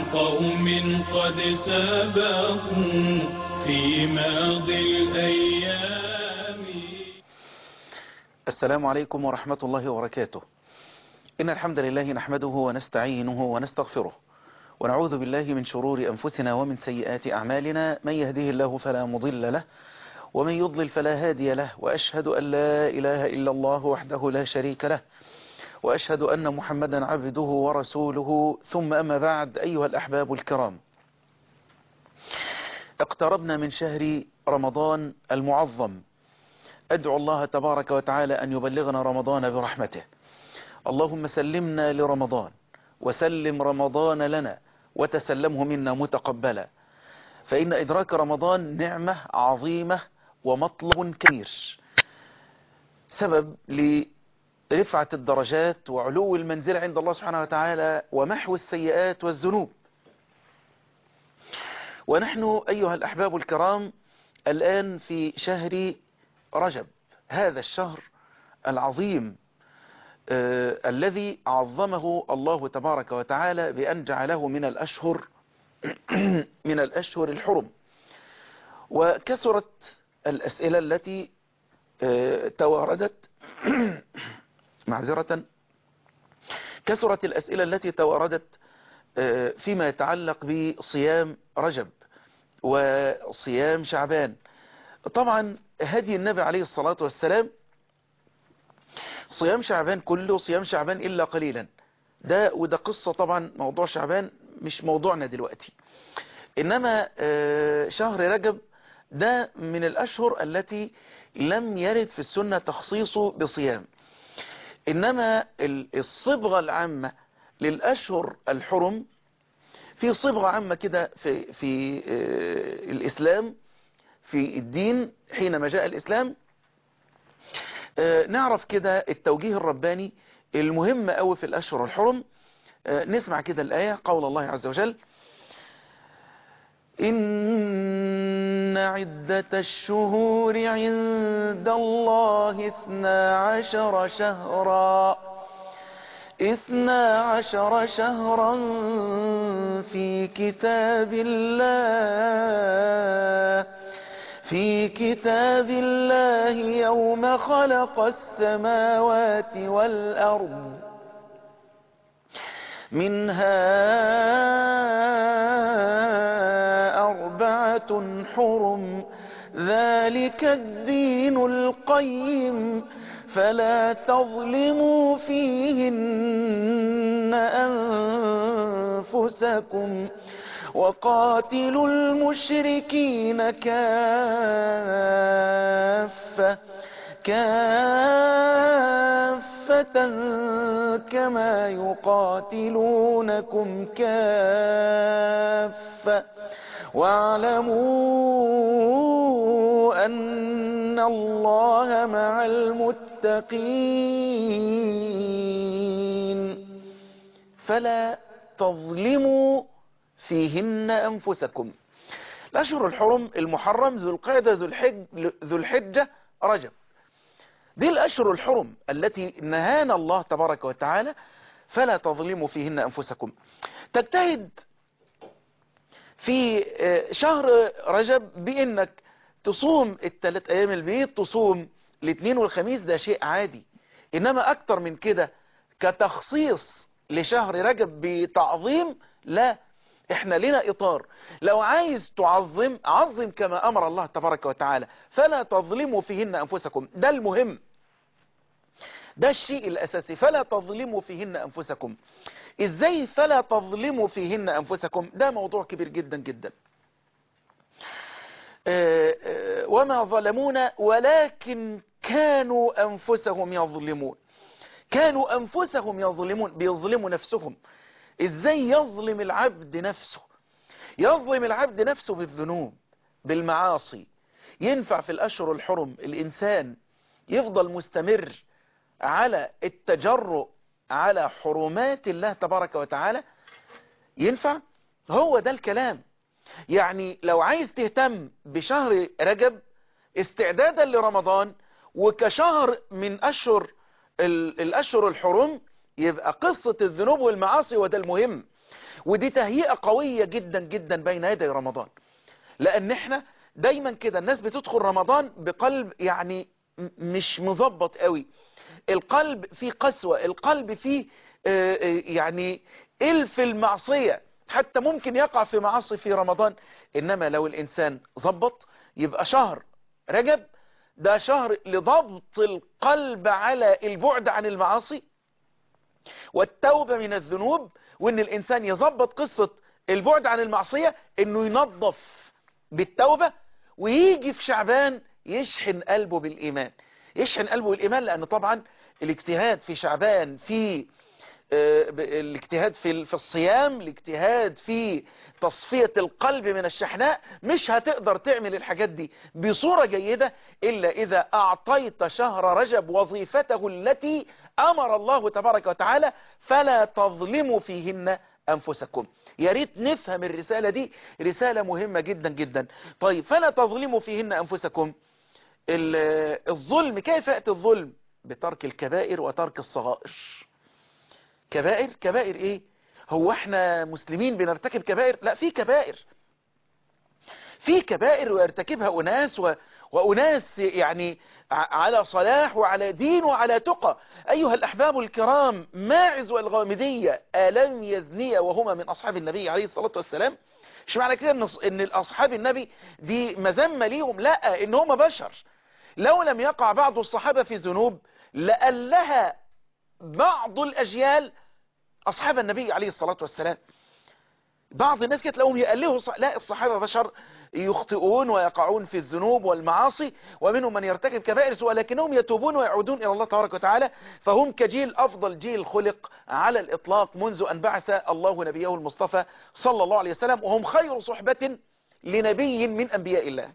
قوم قد سبقوا في ماضي الأيام السلام عليكم ورحمة الله وبركاته إن الحمد لله نحمده ونستعينه ونستغفره ونعوذ بالله من شرور أنفسنا ومن سيئات أعمالنا من يهده الله فلا مضل له ومن يضلل فلا هادي له وأشهد أن لا إله إلا الله وحده لا شريك له وأشهد أن محمدا عبده ورسوله ثم أما بعد أيها الأحباب الكرام اقتربنا من شهر رمضان المعظم أدعو الله تبارك وتعالى أن يبلغنا رمضان برحمته اللهم سلمنا لرمضان وسلم رمضان لنا وتسلمه منا متقبلا فإن إدراك رمضان نعمة عظيمة ومطلب كبير سبب لرفعة الدرجات وعلو المنزل عند الله سبحانه وتعالى ومحو السيئات والذنوب ونحن أيها الأحباب الكرام الآن في شهر رجب هذا الشهر العظيم آه الذي عظمه الله تبارك وتعالى بأن جعله من الأشهر من الأشهر الحرم وكثرت الأسئلة التي آه تواردت معذرة كثرت الأسئلة التي تواردت آه فيما يتعلق بصيام رجب وصيام شعبان طبعا هدي النبي عليه الصلاة والسلام صيام شعبان كله صيام شعبان إلا قليلا ده وده قصة طبعا موضوع شعبان مش موضوعنا دلوقتي إنما شهر رجب ده من الأشهر التي لم يرد في السنة تخصيصه بصيام إنما الصبغة العامة للأشهر الحرم في صبغة عامة كده في, في الإسلام في الدين حينما جاء الإسلام نعرف كده التوجيه الرباني المهم قوي في الأشهر الحرم نسمع كده الآية قول الله عز وجل إن عدة الشهور عند الله اثنا عشر شهرا اثنا عشر شهرا في كتاب الله في كتاب الله يوم خلق السماوات والأرض منها أربعة حرم ذلك الدين القيم فلا تظلموا فيهن أنفسكم وقاتلوا المشركين كافة كافة كما يقاتلونكم كافة واعلموا أن الله مع المتقين فلا تظلموا فيهن أنفسكم الأشهر الحرم المحرم ذو القعدة ذو, الحج ذو الحجة رجب دي الأشهر الحرم التي نهانا الله تبارك وتعالى فلا تظلموا فيهن أنفسكم تجتهد في شهر رجب بأنك تصوم الثلاث أيام البيض تصوم الاثنين والخميس ده شيء عادي إنما أكتر من كده كتخصيص لشهر رجب بتعظيم لا احنا لنا اطار لو عايز تعظم عظم كما امر الله تبارك وتعالى فلا تظلموا فيهن انفسكم ده المهم ده الشيء الاساسي فلا تظلموا فيهن انفسكم ازاي فلا تظلموا فيهن انفسكم ده موضوع كبير جدا جدا وما ظلمونا ولكن كانوا انفسهم يظلمون كانوا انفسهم يظلمون بيظلموا نفسهم ازاي يظلم العبد نفسه يظلم العبد نفسه بالذنوب بالمعاصي ينفع في الاشهر الحرم الانسان يفضل مستمر على التجرؤ على حرمات الله تبارك وتعالى ينفع هو ده الكلام يعني لو عايز تهتم بشهر رجب استعدادا لرمضان وكشهر من أشهر الأشهر الحرم يبقى قصة الذنوب والمعاصي وده المهم ودي تهيئة قوية جدا جدا بين يدي رمضان لان احنا دايما كده الناس بتدخل رمضان بقلب يعني م- مش مظبط قوي القلب فيه قسوة القلب فيه آه، آه، يعني الف المعصية حتى ممكن يقع في معاصي في رمضان انما لو الانسان ظبط يبقى شهر رجب ده شهر لضبط القلب على البعد عن المعاصي والتوبة من الذنوب وان الانسان يظبط قصة البعد عن المعصية انه ينظف بالتوبة ويجي في شعبان يشحن قلبه بالايمان يشحن قلبه بالايمان لان طبعا الاجتهاد في شعبان في آه، ب- الاجتهاد في ال- في الصيام الاجتهاد في تصفية القلب من الشحناء مش هتقدر تعمل الحاجات دي بصورة جيدة إلا إذا أعطيت شهر رجب وظيفته التي أمر الله تبارك وتعالى فلا تظلموا فيهن أنفسكم يا ريت نفهم الرسالة دي رسالة مهمة جدا جدا طيب فلا تظلموا فيهن أنفسكم ال- الظلم كيف يأتي الظلم بترك الكبائر وترك الصغائر كبائر كبائر ايه هو احنا مسلمين بنرتكب كبائر لا في كبائر في كبائر ويرتكبها أناس و... وأناس يعني ع- على صلاح وعلى دين وعلى تقى أيها الأحباب الكرام ماعز والغامدية ألم يزني وهما من أصحاب النبي عليه الصلاة والسلام مش معنى كده إن إن الأصحاب النبي دي مذمة ليهم لا إن هم بشر لو لم يقع بعض الصحابة في ذنوب لألها بعض الأجيال أصحاب النبي عليه الصلاة والسلام بعض الناس كده تلاقوهم يألهوا ص... لا الصحابة بشر يخطئون ويقعون في الذنوب والمعاصي ومنهم من يرتكب كبائر ولكنهم يتوبون ويعودون إلى الله تبارك وتعالى فهم كجيل أفضل جيل خلق على الإطلاق منذ أن بعث الله نبيه المصطفى صلى الله عليه وسلم وهم خير صحبة لنبي من أنبياء الله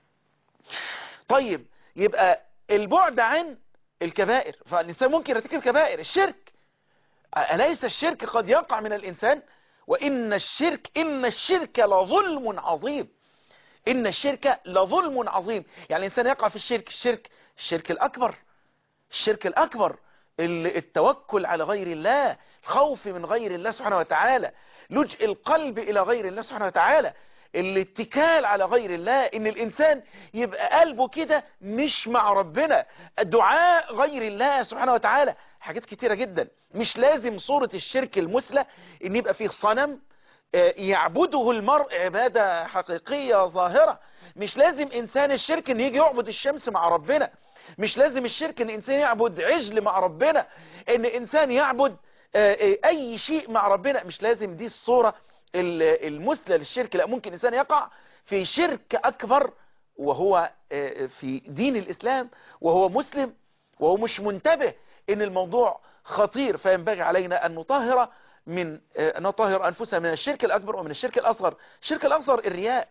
طيب يبقى البعد عن الكبائر فالإنسان ممكن يرتكب كبائر الشرك أليس الشرك قد يقع من الإنسان وإن الشرك إن الشرك لظلم عظيم إن الشرك لظلم عظيم يعني الإنسان يقع في الشرك الشرك الشرك الأكبر الشرك الأكبر ال- التوكل على غير الله الخوف من غير الله سبحانه وتعالى لجء القلب إلى غير الله سبحانه وتعالى الاتكال على غير الله ان الانسان يبقى قلبه كده مش مع ربنا دعاء غير الله سبحانه وتعالى حاجات كتيرة جدا مش لازم صورة الشرك المثلى ان يبقى فيه صنم آه، يعبده المرء عبادة حقيقية ظاهرة مش لازم انسان الشرك ان يجي يعبد الشمس مع ربنا مش لازم الشرك ان انسان يعبد عجل مع ربنا ان انسان يعبد آه، آه، اي شيء مع ربنا مش لازم دي الصورة ال- المثلى للشرك لا ممكن انسان يقع في شرك اكبر وهو آه، في دين الاسلام وهو مسلم وهو مش منتبه ان الموضوع خطير فينبغي علينا ان نطهر من آه، نطهر انفسنا من الشرك الاكبر ومن الشرك الاصغر الشرك الاصغر الرياء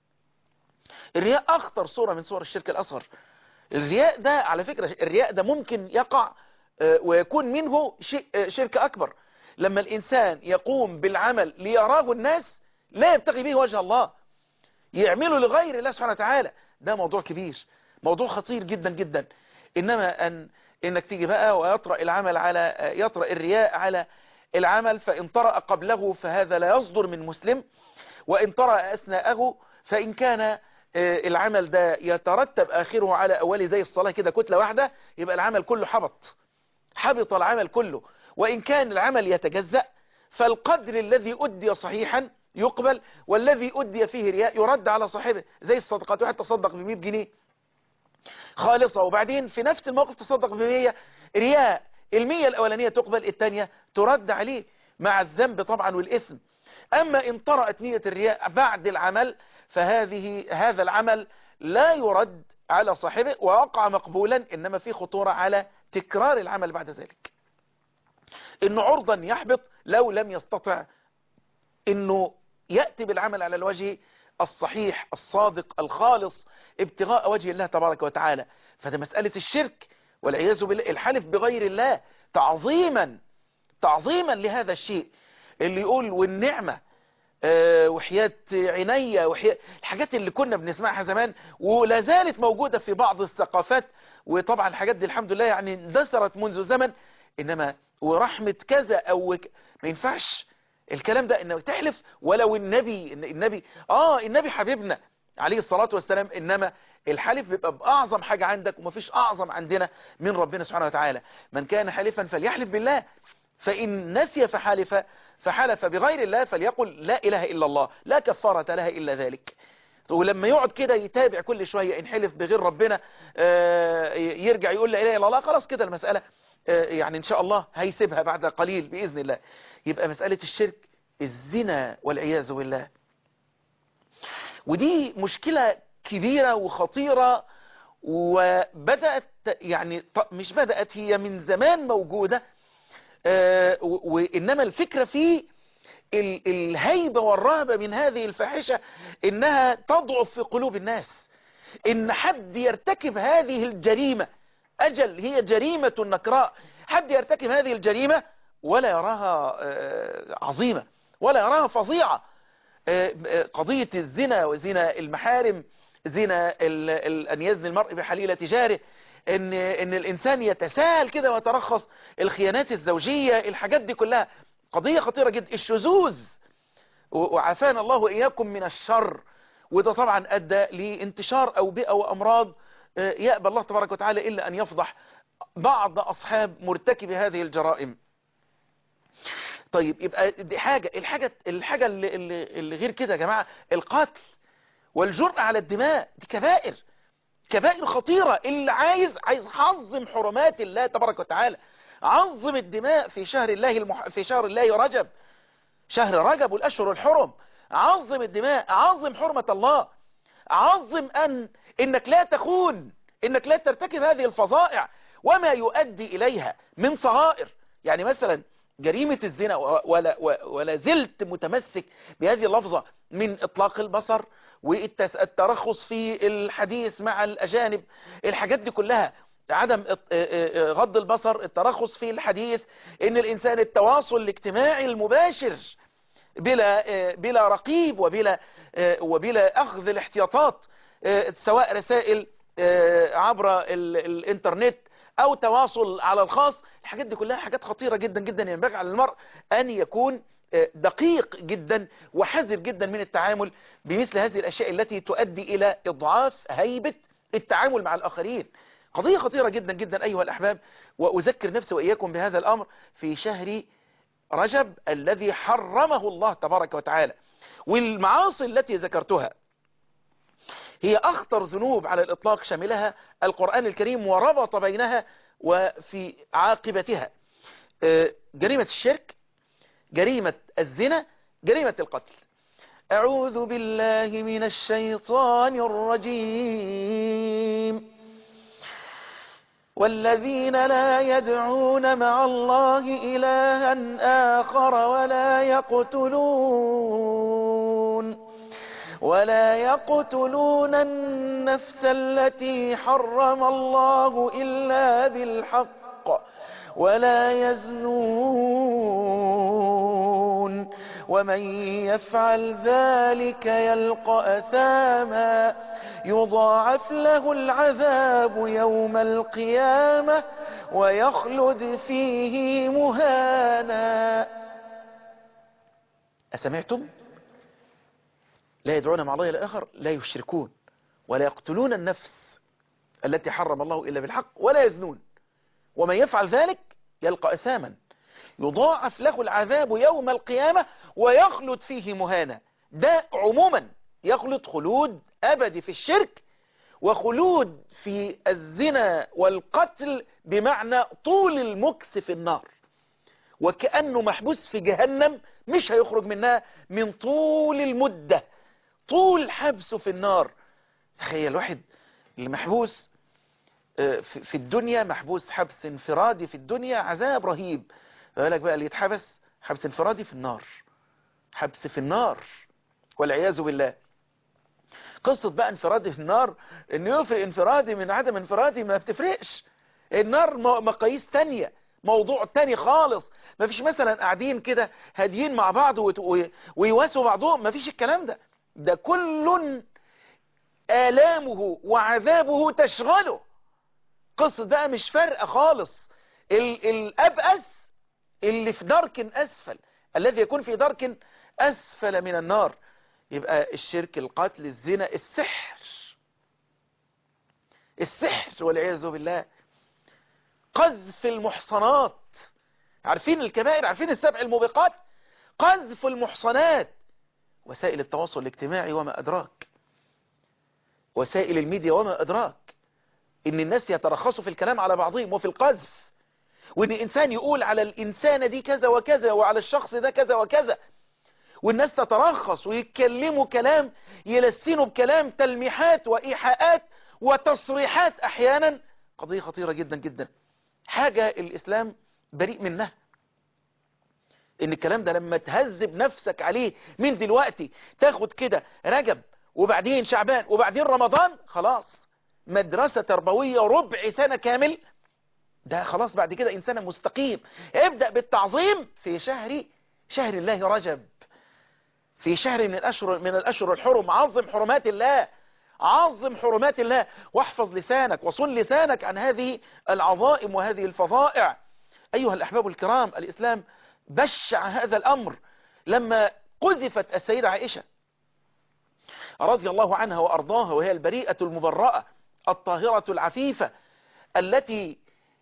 الرياء اخطر صورة من صور الشرك الاصغر الرياء ده على فكرة الرياء ده ممكن يقع آه، ويكون منه شيء- آه، شرك اكبر لما الانسان يقوم بالعمل ليراه الناس لا يبتغي به وجه الله يعمله لغير الله سبحانه وتعالى ده موضوع كبير موضوع خطير جدا جدا انما ان انك تيجي بقى ويطرأ العمل على يطرأ الرياء على العمل فان طرأ قبله فهذا لا يصدر من مسلم وان طرأ اثناءه فان كان آه، العمل ده يترتب اخره على اوله زي الصلاة كده كتلة واحدة يبقى العمل كله حبط حبط العمل كله وإن كان العمل يتجزأ فالقدر الذي أدي صحيحا يقبل والذي أدي فيه رياء يرد على صاحبه زي الصدقات واحد تصدق ب 100 جنيه خالصة وبعدين في نفس الموقف تصدق ب 100 رياء المية الأولانية تقبل الثانية ترد عليه مع الذنب طبعا والإثم أما إن طرأت نية الرياء بعد العمل فهذه هذا العمل لا يرد على صاحبه ووقع مقبولا إنما في خطورة على تكرار العمل بعد ذلك إنه عرضا يحبط لو لم يستطع إنه يأتي بالعمل على الوجه الصحيح الصادق الخالص ابتغاء وجه الله تبارك وتعالى فده مسألة الشرك والعياذ بالله الحلف بغير الله تعظيما تعظيما لهذا الشيء اللي يقول والنعمة آه، وحياة عينيا وحياة الحاجات اللي كنا بنسمعها زمان ولا زالت موجودة في بعض الثقافات وطبعا الحاجات دي الحمد لله يعني اندثرت منذ زمن انما ورحمة كذا او ك- ما ينفعش الكلام ده انه تحلف ولو النبي النبي اه النبي حبيبنا عليه الصلاة والسلام انما الحلف بيبقى باعظم حاجة عندك ومفيش اعظم عندنا من ربنا سبحانه وتعالى من كان حلفا فليحلف بالله فإن نسي فحلف فحلف بغير الله فليقل لا إله إلا الله لا كفارة لها إلا ذلك ولما يقعد كده يتابع كل شوية إن حلف بغير ربنا يرجع يقول لا إله إلا الله خلاص كده المسألة يعني إن شاء الله هيسيبها بعد قليل بإذن الله يبقى مسألة الشرك الزنا والعياذ بالله ودي مشكلة كبيرة وخطيرة وبدأت يعني مش بدأت هي من زمان موجودة وإنما الفكرة في الهيبة والرهبة من هذه الفاحشة إنها تضعف في قلوب الناس إن حد يرتكب هذه الجريمة أجل هي جريمة نكراء حد يرتكب هذه الجريمة ولا يراها عظيمة ولا يراها فظيعة قضية الزنا وزنا المحارم زنا أن يزني المرء بحليلة جاره ان ان الانسان يتساهل كده ويترخص الخيانات الزوجية الحاجات دي كلها قضية خطيرة جدا الشذوذ وعافانا الله واياكم من الشر وده طبعا ادى لانتشار اوبئة وامراض يأبى الله تبارك وتعالى الا ان يفضح بعض اصحاب مرتكب هذه الجرائم طيب يبقى دي حاجة الحاجة الحاجة اللي, اللي, اللي غير كده يا جماعة القتل والجرأة على الدماء دي كبائر كبائر خطيرة اللي عايز عايز عظم حرمات الله تبارك وتعالى عظم الدماء في شهر الله المح... في شهر الله رجب شهر رجب والأشهر الحرم عظم الدماء عظم حرمة الله عظم أن إنك لا تخون إنك لا ترتكب هذه الفظائع وما يؤدي إليها من صغائر يعني مثلا جريمة الزنا ولا, ولا زلت متمسك بهذه اللفظة من إطلاق البصر والترخص في الحديث مع الأجانب الحاجات دي كلها عدم غض البصر الترخص في الحديث ان الانسان التواصل الاجتماعي المباشر بلا بلا رقيب وبلا وبلا اخذ الاحتياطات سواء رسائل عبر الانترنت او تواصل على الخاص الحاجات دي كلها حاجات خطيرة جدا جدا ينبغي على المرء ان يكون دقيق جدا وحذر جدا من التعامل بمثل هذه الأشياء التي تؤدي إلى إضعاف هيبة التعامل مع الآخرين قضية خطيرة جدا جدا أيها الأحباب وأذكر نفسي وإياكم بهذا الأمر في شهر رجب الذي حرمه الله تبارك وتعالى والمعاصي التي ذكرتها هي أخطر ذنوب على الإطلاق شملها القرآن الكريم وربط بينها وفي عاقبتها جريمة الشرك جريمة الزنا جريمة القتل أعوذ بالله من الشيطان الرجيم والذين لا يدعون مع الله إلها آخر ولا يقتلون ولا يقتلون النفس التي حرم الله إلا بالحق ولا يزنون ومن يفعل ذلك يلقى أثاما يضاعف له العذاب يوم القيامة ويخلد فيه مهانا أسمعتم لا يدعون مع الله إلى الآخر لا يشركون ولا يقتلون النفس التي حرم الله إلا بالحق ولا يزنون ومن يفعل ذلك يلقى أثاما يضاعف له العذاب يوم القيامة ويخلد فيه مهانا ده عموما يخلد خلود أبدي في الشرك وخلود في الزنا والقتل بمعنى طول المكث في النار وكأنه محبوس في جهنم مش هيخرج منها من طول المدة طول حبسه في النار تخيل واحد اللي محبوس في الدنيا محبوس حبس انفرادي في الدنيا عذاب رهيب فبالك بقى اللي يتحبس حبس انفرادي في النار حبس في النار والعياذ بالله قصة بقى انفرادي في النار انه يفرق انفرادي من عدم انفرادي ما بتفرقش النار مقاييس تانية موضوع تاني خالص ما فيش مثلا قاعدين كده هاديين مع بعض ويواسوا بعضهم ما فيش الكلام ده ده كل آلامه وعذابه تشغله قصة بقى مش فارقة خالص ال الأبأس اللي في درك أسفل الذي يكون في درك أسفل من النار يبقى الشرك القتل الزنا السحر السحر والعياذ بالله قذف المحصنات عارفين الكبائر عارفين السبع الموبقات قذف المحصنات وسائل التواصل الاجتماعي وما أدراك وسائل الميديا وما أدراك إن الناس يترخصوا في الكلام على بعضهم وفي القذف وإن إنسان يقول على الإنسانة دي كذا وكذا وعلى الشخص ده كذا وكذا والناس تترخص ويتكلموا كلام يلسنوا بكلام تلميحات وإيحاءات وتصريحات أحيانا قضية خطيرة جدا جدا حاجة الإسلام بريء منها ان الكلام ده لما تهذب نفسك عليه من دلوقتي تاخد كده رجب وبعدين شعبان وبعدين رمضان خلاص مدرسة تربوية ربع سنة كامل ده خلاص بعد كده إنسان مستقيم ابدأ بالتعظيم في شهر شهر الله رجب في شهر من الأشهر من الأشهر الحرم عظم حرمات الله عظم حرمات الله واحفظ لسانك وصل لسانك عن هذه العظائم وهذه الفظائع أيها الأحباب الكرام الإسلام بشع هذا الأمر لما قذفت السيدة عائشة رضي الله عنها وأرضاها وهي البريئة المبرأة الطاهرة العفيفة التي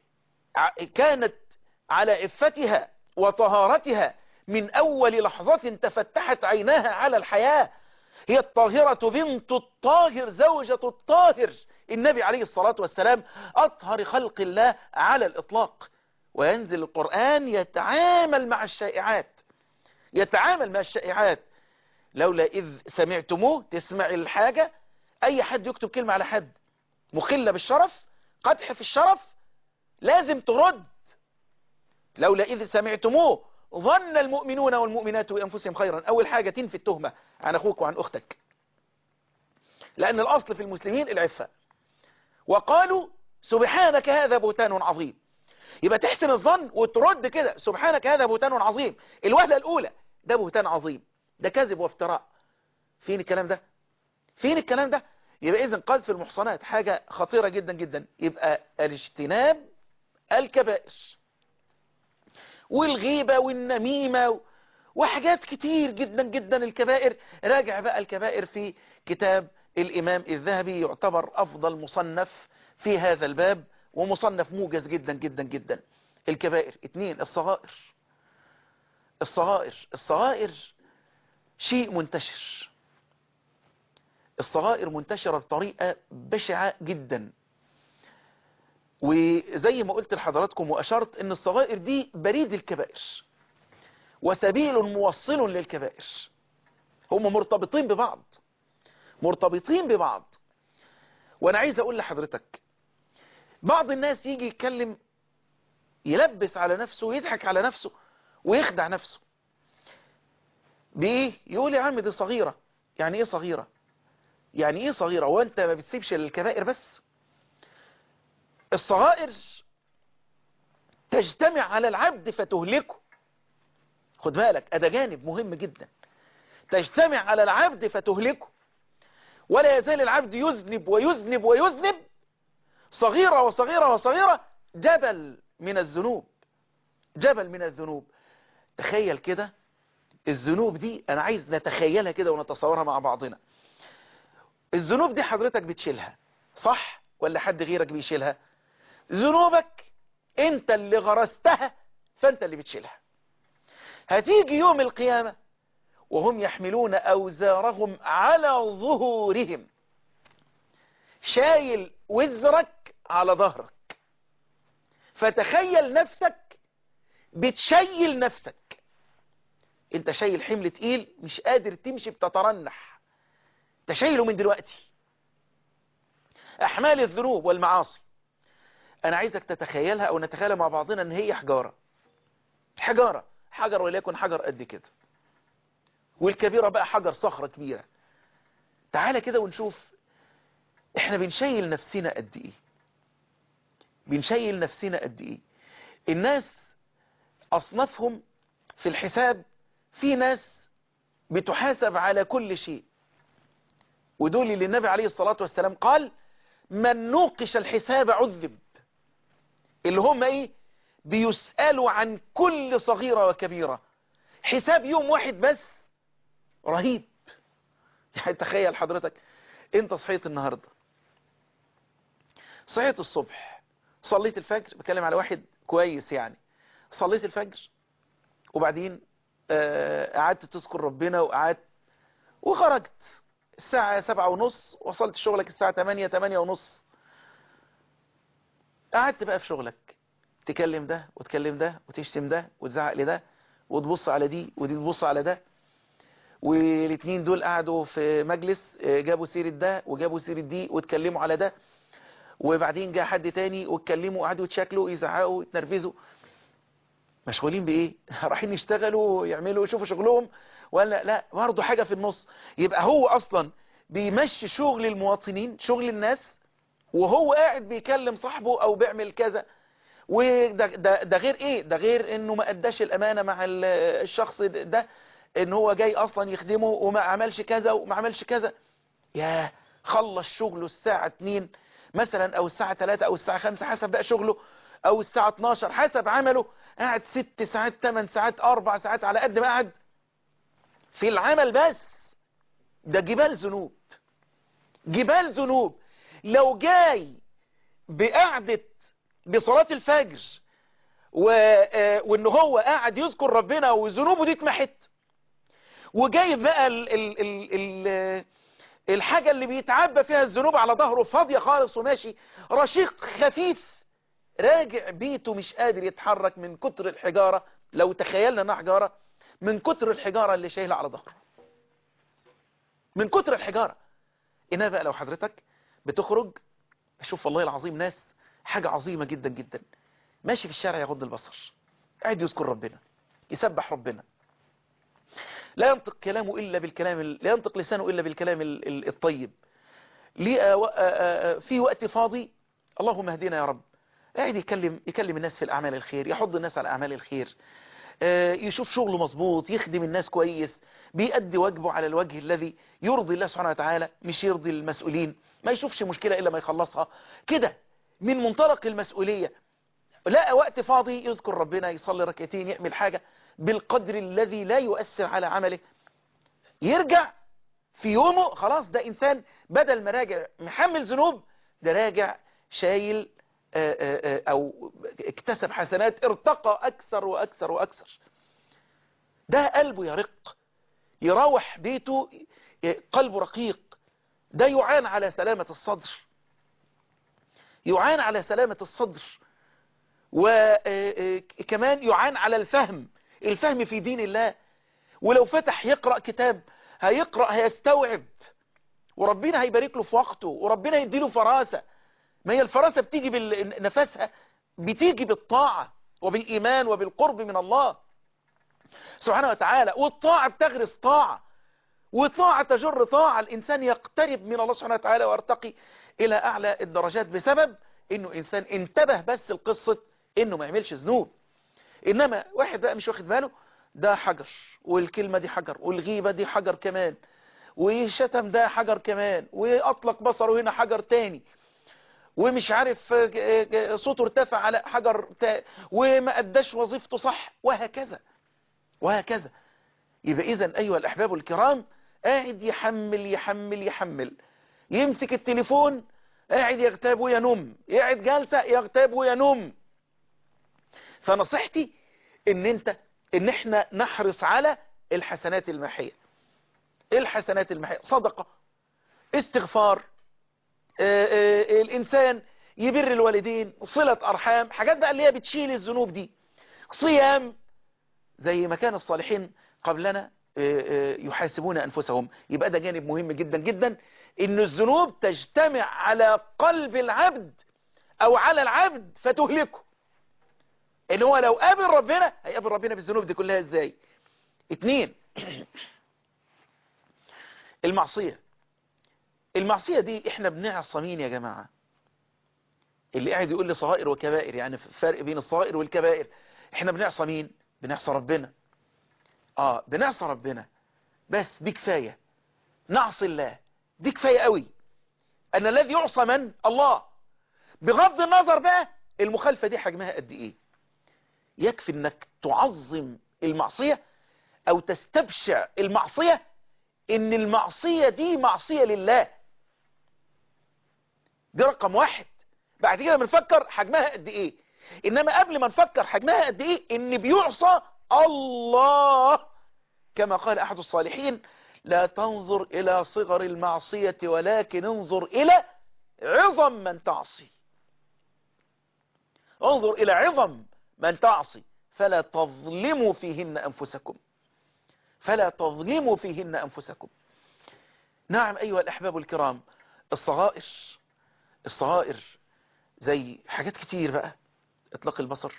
كانت على عفتها وطهارتها من أول لحظة تفتحت عيناها على الحياة هي الطاهرة بنت الطاهر زوجة الطاهر النبي عليه الصلاة والسلام أطهر خلق الله على الإطلاق وينزل القرآن يتعامل مع الشائعات يتعامل مع الشائعات لولا إذ سمعتموه تسمع الحاجة أي حد يكتب كلمة على حد مخلة بالشرف قدح في الشرف لازم ترد لولا إذ سمعتموه ظن المؤمنون والمؤمنات بأنفسهم خيرا أول حاجة تنفي التهمة عن أخوك وعن أختك لأن الأصل في المسلمين العفة وقالوا سبحانك هذا بهتان عظيم يبقى تحسن الظن وترد كده سبحانك هذا بهتان عظيم الوهلة الأولى ده بهتان عظيم ده كذب وافتراء فين الكلام ده فين الكلام ده يبقى إذن قذف المحصنات حاجة خطيرة جدا جدا يبقى الاجتناب الكبائر والغيبة والنميمة وحاجات كتير جدا جدا الكبائر راجع بقى الكبائر في كتاب الإمام الذهبي يعتبر أفضل مصنف في هذا الباب ومصنف موجز جدا جدا جدا الكبائر اتنين الصغائر الصغائر الصغائر شيء منتشر الصغائر منتشرة بطريقة بشعة جدا وزي ما قلت لحضراتكم وأشرت ان الصغائر دي بريد الكبائر وسبيل موصل للكبائر هم مرتبطين ببعض مرتبطين ببعض وانا عايز اقول لحضرتك بعض الناس يجي يتكلم يلبس على نفسه ويضحك على نفسه ويخدع نفسه بايه يقول يا عم دي صغيرة يعني ايه صغيرة يعني ايه صغيرة وانت ما بتسيبش للكبائر بس الصغائر تجتمع على العبد فتهلكه خد بالك ده جانب مهم جدا تجتمع على العبد فتهلكه ولا يزال العبد يذنب ويذنب ويذنب صغيرة وصغيرة وصغيرة جبل من الذنوب جبل من الذنوب تخيل كده الذنوب دي انا عايز نتخيلها كده ونتصورها مع بعضنا الذنوب دي حضرتك بتشيلها صح ولا حد غيرك بيشيلها ذنوبك انت اللي غرستها فانت اللي بتشيلها هتيجي يوم القيامة وهم يحملون أوزارهم على ظهورهم شايل وزرك على ظهرك فتخيل نفسك بتشيل نفسك انت شايل حمل تقيل مش قادر تمشي بتترنح تشيله من دلوقتي احمال الذنوب والمعاصي انا عايزك تتخيلها او نتخيلها مع بعضنا ان هي حجارة حجارة حجر وليكن حجر قد كده والكبيرة بقى حجر صخرة كبيرة تعالى كده ونشوف احنا بنشيل نفسنا قد ايه بنشيل نفسنا قد ايه الناس اصنافهم في الحساب في ناس بتحاسب على كل شيء ودول اللي النبي عليه الصلاة والسلام قال من نوقش الحساب عذب اللي هم ايه بيسألوا عن كل صغيرة وكبيرة حساب يوم واحد بس رهيب يعني تخيل حضرتك انت صحيت النهاردة صحيت الصبح صليت الفجر بكلم على واحد كويس يعني صليت الفجر وبعدين آه، قعدت تذكر ربنا وقعدت وخرجت الساعة سبعة ونص وصلت شغلك الساعة تمانية تمانية ونص قعدت بقى في شغلك تكلم ده وتكلم ده وتشتم ده وتزعق لده وتبص على دي ودي تبص على ده والاثنين دول قعدوا في مجلس آه، جابوا سيرة ده وجابوا سيرة دي واتكلموا على ده وبعدين جاء حد تاني واتكلموا وقعدوا يتشكلوا يزعقوا يتنرفزوا مشغولين بايه رايحين يشتغلوا يعملوا يشوفوا شغلهم ولا لا برضه حاجة في النص يبقى هو اصلا بيمشي شغل المواطنين شغل الناس وهو قاعد بيكلم صاحبه او بيعمل كذا وده ده, ده غير ايه ده غير انه ما اداش الامانة مع ال- الشخص ده ان هو جاي اصلا يخدمه وما عملش كذا وما عملش كذا ياه خلص شغله الساعة 2 مثلا او الساعة 3 او الساعة 5 حسب بقى شغله او الساعة 12 حسب عمله قاعد 6 ساعات 8 ساعات 4 ساعات على قد ما قعد في العمل بس ده جبال ذنوب جبال ذنوب لو جاي بقعدة بصلاة الفجر و... آه، وان هو قاعد يذكر ربنا وذنوبه دي اتمحت وجايب بقى ال... ال... ال... ال... الحاجة اللي بيتعبى فيها الذنوب على ظهره فاضية خالص وماشي رشيق خفيف راجع بيته مش قادر يتحرك من كتر الحجارة لو تخيلنا انها حجارة من كتر الحجارة اللي شايلها على ظهره من كتر الحجارة إنها بقى لو حضرتك بتخرج اشوف والله العظيم ناس حاجة عظيمة جدا جدا ماشي في الشارع يغض البصر قاعد يذكر ربنا يسبح ربنا لا ينطق كلامه إلا بالكلام ال- لا ينطق لسانه إلا بالكلام ال- ال- الطيب ليه آه، و- آه، آه، في وقت فاضي اللهم اهدنا يا رب قاعد يكلم يكلم الناس في الأعمال الخير يحض الناس على أعمال الخير آه، يشوف شغله مظبوط يخدم الناس كويس بيأدي واجبه على الوجه الذي يرضي الله سبحانه وتعالى مش يرضي المسؤولين ما يشوفش مشكلة إلا ما يخلصها كده من منطلق المسؤولية لا وقت فاضي يذكر ربنا يصلي ركعتين يعمل حاجة بالقدر الذي لا يؤثر على عمله يرجع في يومه خلاص ده إنسان بدل ما راجع محمل ذنوب ده راجع شايل آه، آه، آه، أو اكتسب حسنات ارتقى أكثر وأكثر وأكثر ده قلبه يرق يروح بيته قلبه رقيق ده يعان على سلامة الصدر يعان على سلامة الصدر وكمان يعان على الفهم الفهم في دين الله ولو فتح يقرأ كتاب هيقرأ هيستوعب وربنا هيبارك له في وقته وربنا يديله فراسة ما هي الفراسة بتيجي بنفسها بتيجي بالطاعة وبالإيمان وبالقرب من الله سبحانه وتعالى والطاعة بتغرس طاعة وطاعة تجر طاعة الإنسان يقترب من الله سبحانه وتعالى ويرتقي إلى أعلى الدرجات بسبب إنه إنسان انتبه بس القصة إنه ما يعملش ذنوب إنما واحد بقى مش واخد باله ده حجر والكلمة دي حجر والغيبة دي حجر كمان وشتم ده حجر كمان وأطلق بصره هنا حجر تاني ومش عارف صوته ارتفع على حجر تا وما أداش وظيفته صح وهكذا وهكذا يبقى إذا أيها الأحباب الكرام قاعد يحمل يحمل يحمل يمسك التليفون قاعد يغتاب وينم يقعد جالسة يغتاب وينم فنصيحتي ان انت ان احنا نحرص على الحسنات الماحية الحسنات الماحية صدقة استغفار آآ آآ الانسان يبر الوالدين صلة ارحام حاجات بقى اللي هي بتشيل الذنوب دي صيام زي ما كان الصالحين قبلنا يحاسبون أنفسهم يبقى ده جانب مهم جدا جدا إن الذنوب تجتمع على قلب العبد أو على العبد فتهلكه إن هو لو قابل ربنا هيقابل ربنا بالذنوب دي كلها إزاي اتنين المعصية المعصية دي احنا بنعصى مين يا جماعة اللي قاعد يقول لي صغائر وكبائر يعني فرق بين الصغائر والكبائر احنا بنعصى مين بنعصى ربنا اه بنعصى ربنا بس دي كفاية نعصي الله دي كفاية قوي ان الذي يعصى من الله بغض النظر بقى المخالفة دي حجمها قد ايه يكفي انك تعظم المعصية او تستبشع المعصية ان المعصية دي معصية لله دي رقم واحد بعد كده بنفكر حجمها قد ايه انما قبل ما نفكر حجمها قد ايه ان بيعصى الله كما قال احد الصالحين لا تنظر الى صغر المعصية ولكن انظر الى عظم من تعصي انظر الى عظم من تعصي فلا تظلموا فيهن انفسكم فلا تظلموا فيهن انفسكم نعم ايها الاحباب الكرام الصغائر الصغائر زي حاجات كتير بقى اطلاق البصر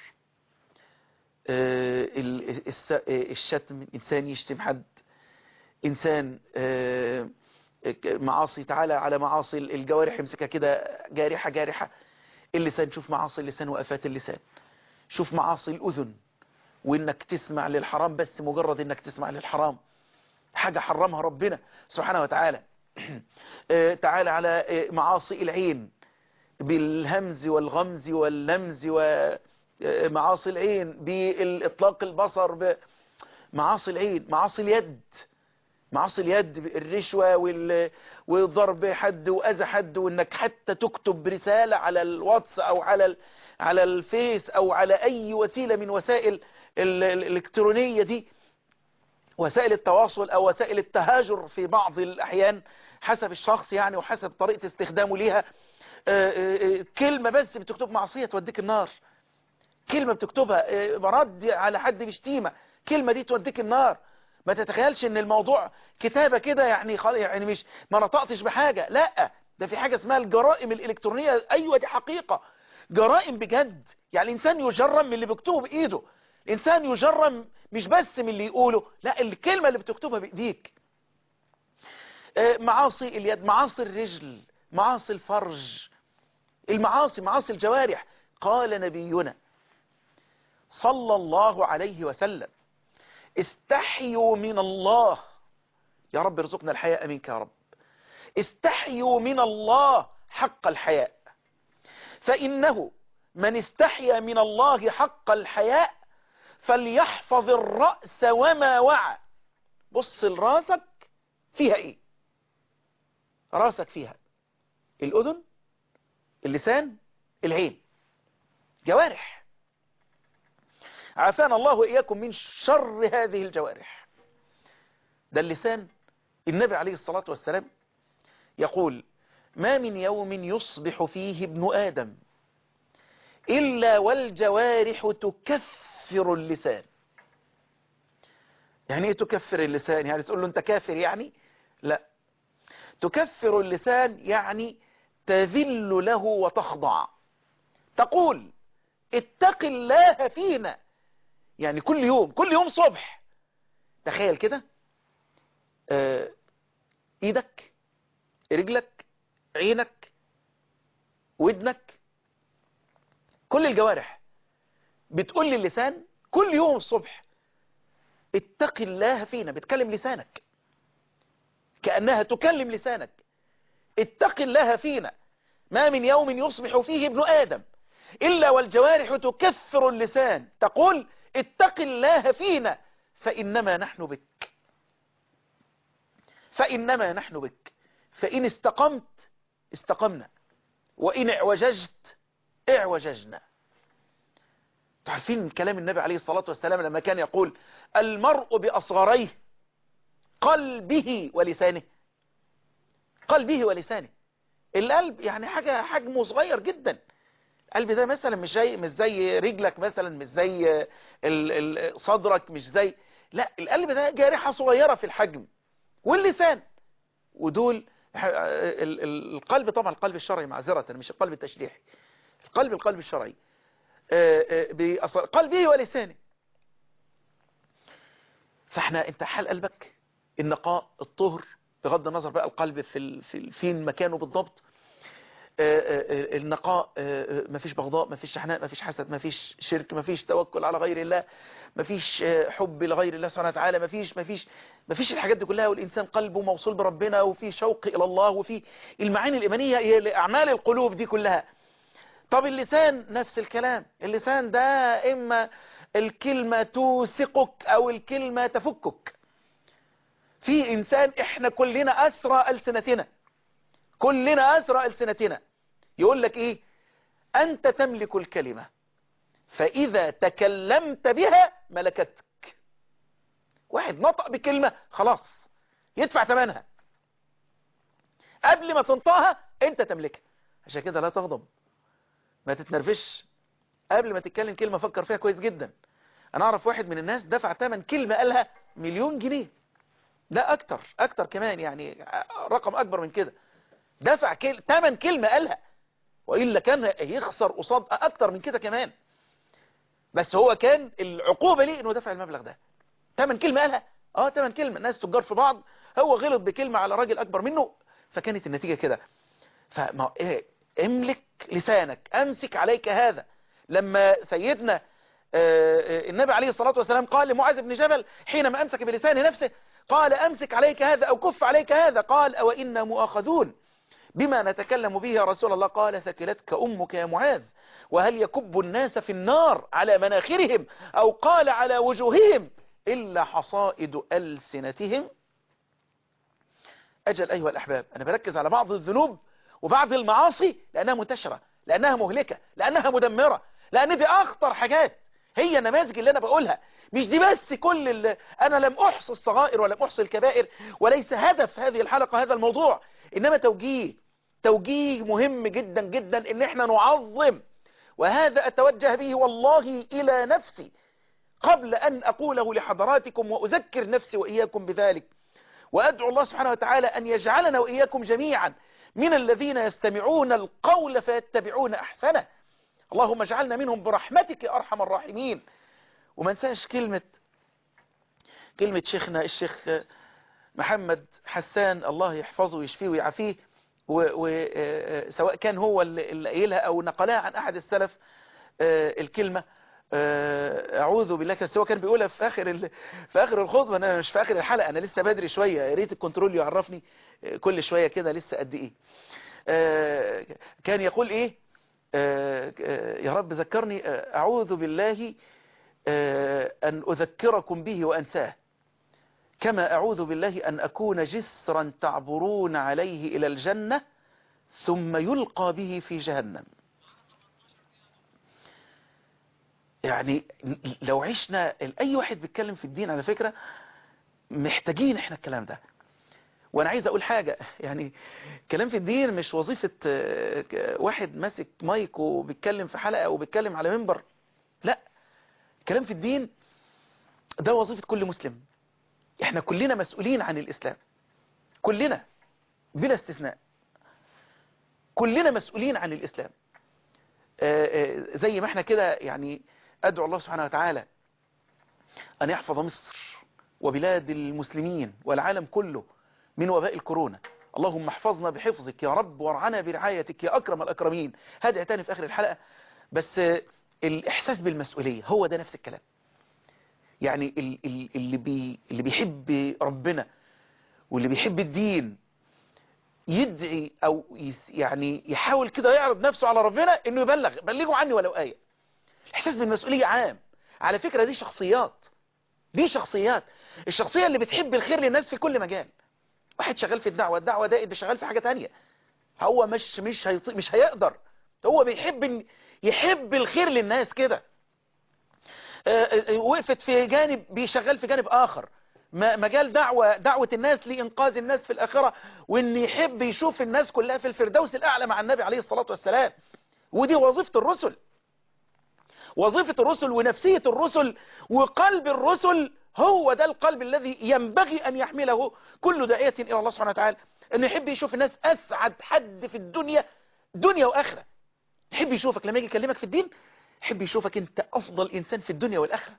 آه، ال- الس- آه، الشتم انسان يشتم حد انسان آه، ك- معاصي تعالى على معاصي الجوارح يمسكها كده جارحة جارحة اللسان شوف معاصي اللسان وافات اللسان شوف معاصي الاذن وانك تسمع للحرام بس مجرد انك تسمع للحرام حاجة حرمها ربنا سبحانه وتعالى آه، تعالى على آه، معاصي العين بالهمز والغمز واللمز ومعاصي العين بالإطلاق البصر معاصي العين معاصي اليد معاصي اليد الرشوة وال... وضرب حد وأذى حد وإنك حتى تكتب رسالة على الواتس أو على ال... على الفيس أو على أي وسيلة من وسائل ال... الإلكترونية دي وسائل التواصل أو وسائل التهاجر في بعض الأحيان حسب الشخص يعني وحسب طريقة استخدامه ليها آه، آه، آه، كلمة بس بتكتب معصية توديك النار كلمة بتكتبها آه، رد على حد بشتيمة كلمة دي توديك النار ما تتخيلش ان الموضوع كتابة كده يعني خل... يعني مش ما نطقتش بحاجة لا ده في حاجة اسمها الجرائم الإلكترونية أيوة دي حقيقة جرائم بجد يعني الإنسان يجرم من اللي بيكتبه بإيده الإنسان يجرم مش بس من اللي يقوله لا الكلمة اللي بتكتبها بإيديك آه، معاصي اليد معاصي الرجل معاصي الفرج المعاصي معاصي الجوارح قال نبينا صلى الله عليه وسلم استحيوا من الله يا رب ارزقنا الحياء منك يا رب استحيوا من الله حق الحياء فإنه من استحيا من الله حق الحياء فليحفظ الرأس وما وعى بص لراسك فيها ايه راسك فيها الأذن اللسان العين جوارح عافانا الله وإياكم من شر هذه الجوارح ده اللسان النبي عليه الصلاة والسلام يقول ما من يوم يصبح فيه ابن آدم إلا والجوارح تكفر اللسان يعني ايه تكفر اللسان يعني تقول له انت كافر يعني لا تكفر اللسان يعني تذل له وتخضع تقول اتق الله فينا يعني كل يوم كل يوم صبح تخيل كده آه، ايدك رجلك عينك ودنك كل الجوارح بتقول للسان كل يوم الصبح اتق الله فينا بتكلم لسانك كأنها تكلم لسانك اتق الله فينا ما من يوم يصبح فيه ابن آدم إلا والجوارح تكفر اللسان تقول اتق الله فينا فإنما نحن بك فإنما نحن بك فإن استقمت استقمنا وإن اعوججت اعوججنا تعرفين كلام النبي عليه الصلاة والسلام لما كان يقول المرء بأصغريه قلبه ولسانه قلبه ولسانه القلب يعني حاجة حجمه صغير جدا القلب ده مثلا مش زي مش زي رجلك مثلا مش زي ال- ال- صدرك مش زي لا القلب ده جارحة صغيرة في الحجم واللسان ودول ح- ال- ال- القلب طبعا القلب الشرعي معذرة مش القلب التشريحي القلب القلب الشرعي آه، آه، بأص- قلبه ولسانه فاحنا انت حال قلبك النقاء الطهر بغض النظر بقى القلب في ال- في ال- فين مكانه بالضبط آه، آه، آه، النقاء آه، آه، مفيش بغضاء مفيش شحناء مفيش حسد مفيش شرك مفيش توكل على غير الله مفيش آه، حب لغير الله سبحانه وتعالى مفيش مفيش مفيش الحاجات دي كلها والإنسان قلبه موصول بربنا وفي شوق إلى الله وفي المعاني الإيمانية هي أعمال القلوب دي كلها طب اللسان نفس الكلام اللسان ده إما الكلمة توثقك او الكلمة تفكك في انسان احنا كلنا اسرى السنتنا كلنا اسرى السنتنا يقول لك ايه انت تملك الكلمة فاذا تكلمت بها ملكتك واحد نطق بكلمة خلاص يدفع ثمنها قبل ما تنطقها انت تملكها عشان كده لا تغضب ما تتنرفش قبل ما تتكلم كلمة فكر فيها كويس جدا انا اعرف واحد من الناس دفع ثمن كلمة قالها مليون جنيه لا اكتر اكتر كمان يعني رقم اكبر من كده دفع كل... ثمن كلمة قالها وإلا كان يخسر قصاد اكتر من كده كمان بس هو كان العقوبة ليه انه دفع المبلغ ده ثمن كلمة قالها اه ثمن كلمة ناس تجار في بعض هو غلط بكلمة على راجل اكبر منه فكانت النتيجة كده فما إيه املك لسانك امسك عليك هذا لما سيدنا النبي عليه الصلاة والسلام قال لمعاذ بن جبل حينما امسك بلسان نفسه قال امسك عليك هذا او كف عليك هذا قال او إنا مؤاخذون بما نتكلم به يا رسول الله قال ثكلتك امك يا معاذ وهل يكب الناس في النار على مناخرهم او قال على وجوههم الا حصائد ألسنتهم أجل أيها الأحباب أنا بركز على بعض الذنوب وبعض المعاصي لأنها منتشرة لأنها مهلكة لأنها مدمرة لأن دي أخطر حاجات هي النماذج اللي أنا بقولها مش دي بس كل اللي أنا لم أحصي الصغائر ولم أحصي الكبائر وليس هدف هذه الحلقة هذا الموضوع إنما توجيه توجيه مهم جدا جدا إن احنا نعظم وهذا أتوجه به والله إلى نفسي قبل أن أقوله لحضراتكم وأذكر نفسي وإياكم بذلك وأدعو الله سبحانه وتعالى أن يجعلنا وإياكم جميعا من الذين يستمعون القول فيتبعون أحسنه اللهم اجعلنا منهم برحمتك يا أرحم الراحمين وما نساش كلمة كلمة شيخنا الشيخ محمد حسان الله يحفظه ويشفيه ويعافيه وسواء كان هو اللي قايلها أو نقلها عن أحد السلف الكلمة اعوذ بالله بس هو كان بيقولها في اخر ال... في اخر الخطبه انا مش في اخر الحلقه انا لسه بدري شويه يا ريت الكنترول يعرفني كل شويه كده لسه قد ايه كان يقول ايه يا رب ذكرني اعوذ بالله ان اذكركم به وانساه كما اعوذ بالله ان اكون جسرا تعبرون عليه الى الجنه ثم يلقى به في جهنم يعني لو عشنا اي واحد بيتكلم في الدين على فكرة محتاجين احنا الكلام ده وانا عايز اقول حاجة يعني كلام في الدين مش وظيفة واحد ماسك مايك وبيتكلم في حلقة وبيتكلم على منبر لا كلام في الدين ده وظيفة كل مسلم احنا كلنا مسؤولين عن الاسلام كلنا بلا استثناء كلنا مسؤولين عن الاسلام زي ما احنا كده يعني أدعو الله سبحانه وتعالى أن يحفظ مصر وبلاد المسلمين والعالم كله من وباء الكورونا اللهم احفظنا بحفظك يا رب وارعنا برعايتك يا أكرم الأكرمين هذا تاني في آخر الحلقة بس الإحساس بالمسؤولية هو ده نفس الكلام يعني اللي, بي اللي بيحب ربنا واللي بيحب الدين يدعي او يعني يحاول كده يعرض نفسه على ربنا انه يبلغ بلغوا عني ولو آية احساس بالمسؤولية عام على فكرة دي شخصيات دي شخصيات الشخصية اللي بتحب الخير للناس في كل مجال واحد شغال في الدعوة الدعوة ده شغال في حاجة تانية هو مش مش هيطي مش هيقدر هو بيحب يحب الخير للناس كده وقفت في جانب بيشغل في جانب آخر مجال دعوة دعوة الناس لإنقاذ الناس في الآخرة وإن يحب يشوف الناس كلها في الفردوس الأعلى مع النبي عليه الصلاة والسلام ودي وظيفة الرسل وظيفة الرسل ونفسية الرسل وقلب الرسل هو ده القلب الذي ينبغي أن يحمله كل داعية إلى الله سبحانه وتعالى أنه يحب يشوف الناس أسعد حد في الدنيا دنيا وآخرة يحب يشوفك لما يجي يكلمك في الدين يحب يشوفك أنت أفضل إنسان في الدنيا والآخرة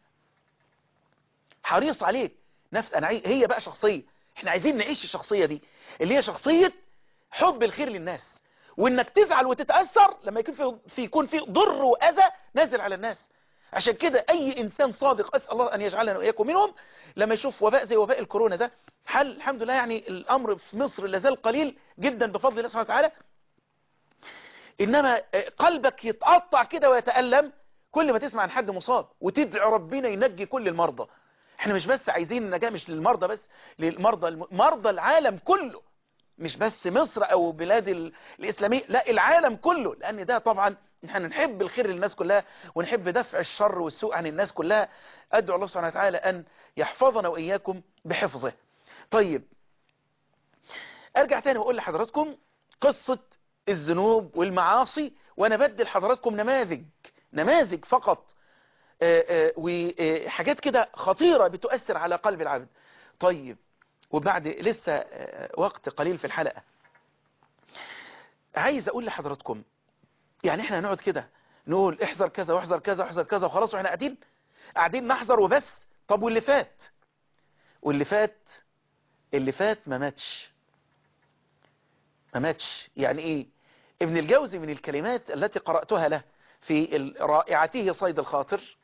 حريص عليك نفس أنا عايز هي بقى شخصية احنا عايزين نعيش الشخصية دي اللي هي شخصية حب الخير للناس وانك تزعل وتتأثر لما يكون في, في يكون في ضر وأذى نازل على الناس عشان كده اي انسان صادق اسال الله ان يجعلنا واياكم منهم لما يشوف وباء زي وباء الكورونا ده حل الحمد لله يعني الامر في مصر لازال قليل جدا بفضل الله سبحانه وتعالى انما قلبك يتقطع كده ويتألم كل ما تسمع عن حد مصاب وتدعي ربنا ينجي كل المرضى احنا مش بس عايزين النجاة مش للمرضى بس للمرضى الم- مرضى العالم كله مش بس مصر او بلاد ال- الاسلامية لا العالم كله لان ده طبعا احنا نحب الخير للناس كلها ونحب دفع الشر والسوء عن الناس كلها ادعو الله سبحانه وتعالى ان يحفظنا واياكم بحفظه طيب ارجع تاني واقول لحضراتكم قصة الذنوب والمعاصي وانا بدي لحضراتكم نماذج نماذج فقط آه، آه، وحاجات كده خطيرة بتؤثر على قلب العبد طيب وبعد لسه آه، وقت قليل في الحلقة عايز اقول لحضراتكم يعني احنا هنقعد كده نقول احذر كذا واحذر كذا واحذر كذا وخلاص واحنا قاعدين قاعدين نحذر وبس طب واللي فات واللي فات اللي فات ما ماتش ما ماتش يعني ايه ابن الجوزي من الكلمات التي قرأتها له في ال- رائعته صيد الخاطر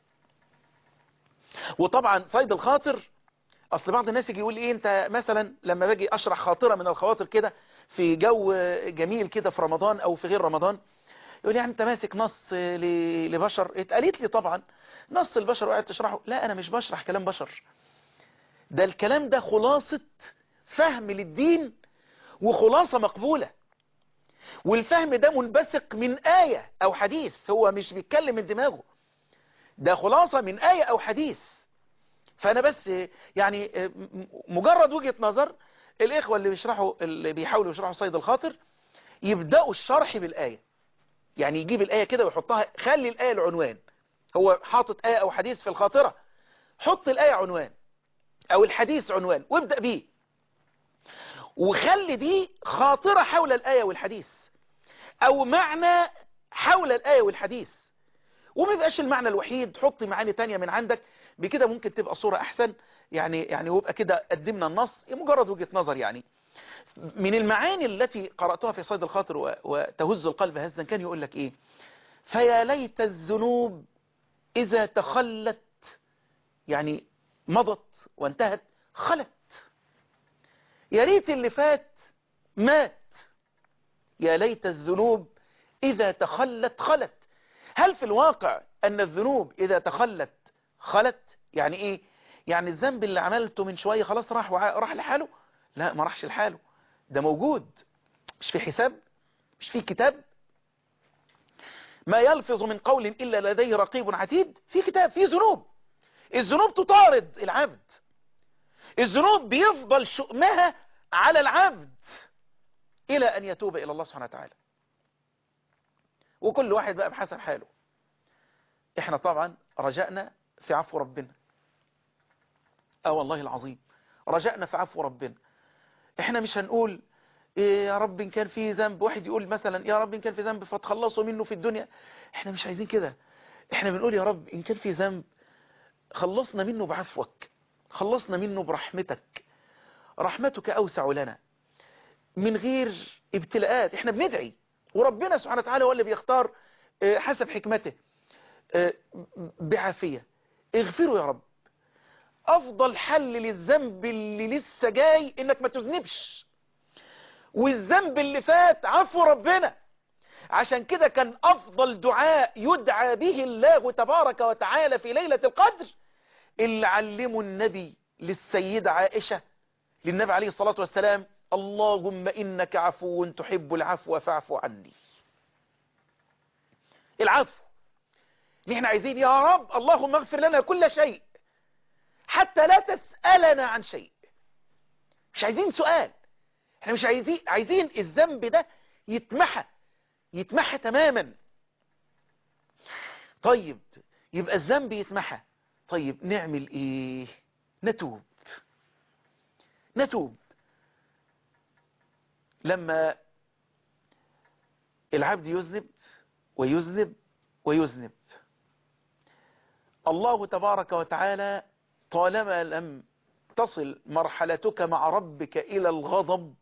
وطبعا صيد الخاطر اصل بعض الناس يجي يقول ايه انت مثلا لما باجي اشرح خاطرة من الخواطر كده في جو جميل كده في رمضان او في غير رمضان يقول يعني انت ماسك نص ل- لبشر اتقالت لي طبعا نص البشر وقاعد تشرحه لا انا مش بشرح كلام بشر ده الكلام ده خلاصة فهم للدين وخلاصة مقبولة والفهم ده منبثق من آية أو حديث هو مش بيتكلم من دماغه ده خلاصة من آية أو حديث فأنا بس يعني م- مجرد وجهة نظر الإخوة اللي بيشرحوا اللي بيحاولوا يشرحوا صيد الخاطر يبدأوا الشرح بالآية يعني يجيب الآية كده ويحطها خلي الآية العنوان هو حاطط آية أو حديث في الخاطرة حط الآية عنوان أو الحديث عنوان وابدأ بيه وخلي دي خاطرة حول الآية والحديث أو معنى حول الآية والحديث وما يبقاش المعنى الوحيد حط معاني تانية من عندك بكده ممكن تبقى صورة أحسن يعني يعني ويبقى كده قدمنا النص مجرد وجهة نظر يعني من المعاني التي قرأتها في صيد الخاطر و- وتهز القلب هزا كان يقول لك إيه فيا ليت الذنوب إذا تخلت يعني مضت وانتهت خلت يا ريت اللي فات مات يا ليت الذنوب إذا تخلت خلت هل في الواقع أن الذنوب إذا تخلت خلت يعني إيه يعني الذنب اللي عملته من شوية خلاص راح وع- راح لحاله لا ما راحش لحاله ده موجود مش في حساب مش في كتاب ما يلفظ من قول إلا لديه رقيب عتيد في كتاب في ذنوب الذنوب تطارد العبد الذنوب بيفضل شؤمها على العبد إلى أن يتوب إلى الله سبحانه وتعالى وكل واحد بقى بحسب حاله احنا طبعا رجعنا في عفو ربنا اه والله العظيم رجعنا في عفو ربنا احنا مش هنقول إيه يا رب ان كان في ذنب واحد يقول مثلا يا رب ان كان في ذنب فتخلصوا منه في الدنيا احنا مش عايزين كده احنا بنقول يا رب ان كان في ذنب خلصنا منه بعفوك خلصنا منه برحمتك رحمتك أوسع لنا من غير ابتلاءات احنا بندعي وربنا سبحانه وتعالى هو اللي بيختار آه، حسب حكمته آه، بعافية اغفروا يا رب افضل حل للذنب اللي لسه جاي انك ما تذنبش والذنب اللي فات عفو ربنا عشان كده كان افضل دعاء يدعى به الله تبارك وتعالى في ليلة القدر اللي علمه النبي للسيدة عائشة للنبي عليه الصلاة والسلام اللهم إنك عفو تحب العفو فاعف عني العفو نحن عايزين يا رب اللهم اغفر لنا كل شيء حتى لا تسألنا عن شيء مش عايزين سؤال احنا مش عايزين عايزين الذنب ده يتمحى يتمحى تماما طيب يبقى الذنب يتمحى طيب نعمل ايه نتوب نتوب لما العبد يذنب ويذنب ويذنب الله تبارك وتعالى طالما لم تصل مرحلتك مع ربك إلى الغضب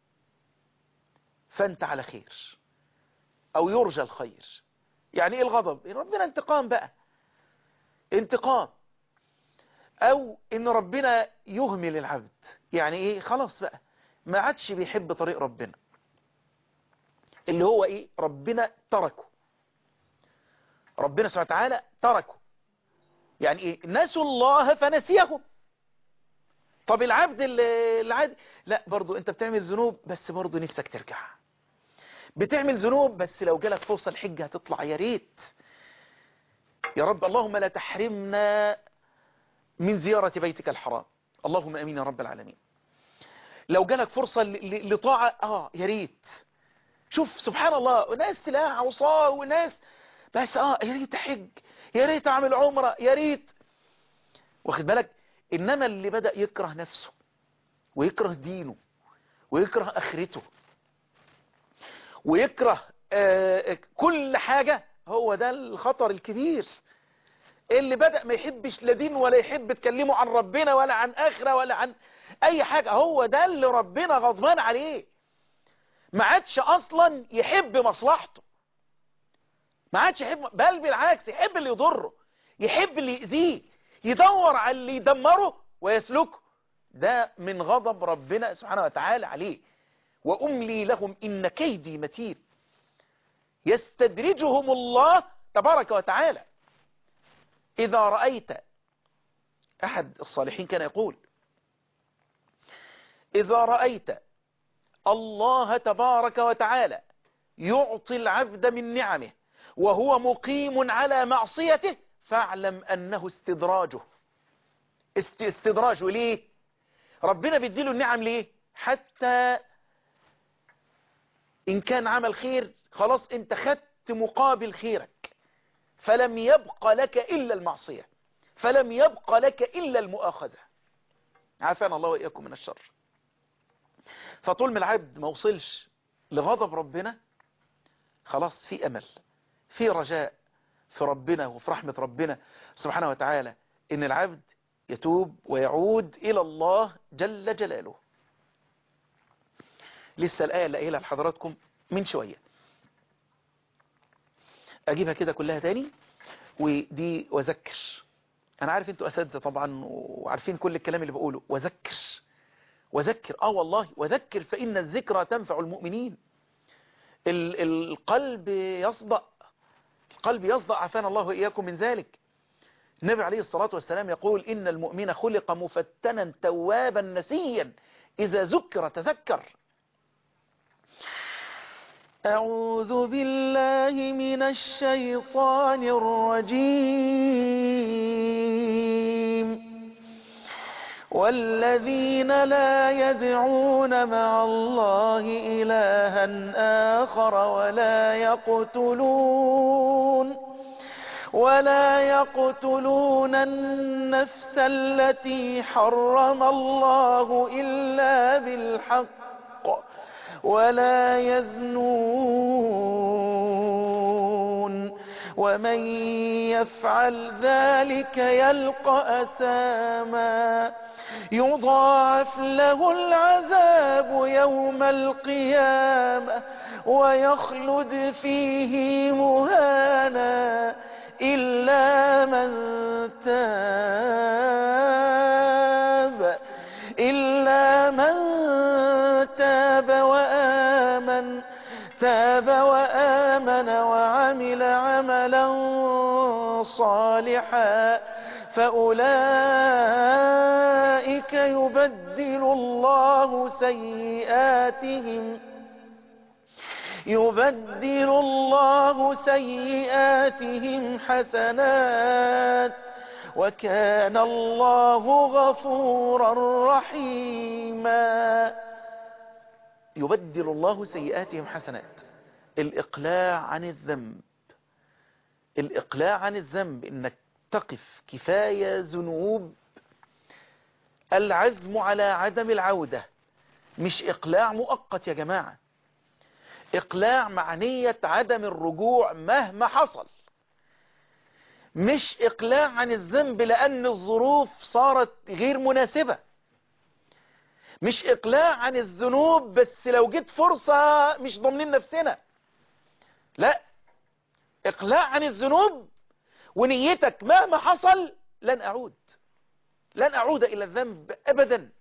فأنت على خير أو يرجى الخير يعني إيه الغضب إن ربنا انتقام بقى انتقام أو إن ربنا يهمل العبد يعني إيه خلاص بقى ما عادش بيحب طريق ربنا اللي هو إيه ربنا تركه ربنا سبحانه وتعالى تركه يعني ايه نسوا الله فنسيهم طب العبد العادي لا برضو انت بتعمل ذنوب بس برضو نفسك ترجع بتعمل ذنوب بس لو جالك فرصة الحجة هتطلع يا ريت يا رب اللهم لا تحرمنا من زيارة بيتك الحرام اللهم امين يا رب العالمين لو جالك فرصة لطاعة اه يا ريت شوف سبحان الله وناس تلاقيها عصاه وناس بس اه يا ريت احج يا ريت اعمل عمرة يا ريت واخد بالك انما اللي بدأ يكره نفسه ويكره دينه ويكره اخرته ويكره آه كل حاجة هو ده الخطر الكبير اللي بدأ ما يحبش لا دين ولا يحب تكلمه عن ربنا ولا عن اخرة ولا عن اي حاجة هو ده اللي ربنا غضبان عليه ما عادش اصلا يحب مصلحته ما عادش يحب بل بالعكس يحب اللي يضره يحب اللي يأذيه يدور على اللي يدمره ويسلكه ده من غضب ربنا سبحانه وتعالى عليه وأملي لهم إن كيدي متين يستدرجهم الله تبارك وتعالى إذا رأيت أحد الصالحين كان يقول إذا رأيت الله تبارك وتعالى يعطي العبد من نعمه وهو مقيم على معصيته فاعلم أنه استدراجه است استدراجه ليه ربنا بيديله النعم ليه حتى إن كان عمل خير خلاص انت خدت مقابل خيرك فلم يبق لك إلا المعصية فلم يبق لك إلا المؤاخذة عافانا الله وإياكم من الشر فطول ما العبد ما وصلش لغضب ربنا خلاص في أمل في رجاء في ربنا وفي رحمة ربنا سبحانه وتعالى إن العبد يتوب ويعود إلى الله جل جلاله لسه الآية اللي قايلها لحضراتكم من شوية أجيبها كده كلها تاني ودي وذكر أنا عارف أنتوا أساتذة طبعا وعارفين كل الكلام اللي بقوله وذكر وذكر آه والله وذكر فإن الذكرى تنفع المؤمنين ال القلب يصدأ القلب يصدأ عافانا الله وإياكم من ذلك النبي عليه الصلاة والسلام يقول إن المؤمن خلق مفتنا توابا نسيا إذا ذكر تذكر أعوذ بالله من الشيطان الرجيم والذين لا يدعون مع الله إلها آخر ولا يقتلون ولا يقتلون النفس التي حرم الله إلا بالحق ولا يزنون ومن يفعل ذلك يلقى أساما يضاعف له العذاب يوم القيامة ويخلد فيه مهانا إلا من تاب إلا من تاب وآمن تاب وآمن وعمل عملا صالحا فأولئك يبدل الله سيئاتهم يبدل الله سيئاتهم حسنات وكان الله غفورا رحيما يبدل الله سيئاتهم حسنات الإقلاع عن الذنب الإقلاع عن الذنب إنك تقف كفاية ذنوب العزم على عدم العودة مش إقلاع مؤقت يا جماعة إقلاع مع نية عدم الرجوع مهما حصل مش إقلاع عن الذنب لأن الظروف صارت غير مناسبة مش إقلاع عن الذنوب بس لو جيت فرصة مش ضامنين نفسنا لا إقلاع عن الذنوب ونيتك مهما حصل لن أعود لن أعود إلى الذنب أبدا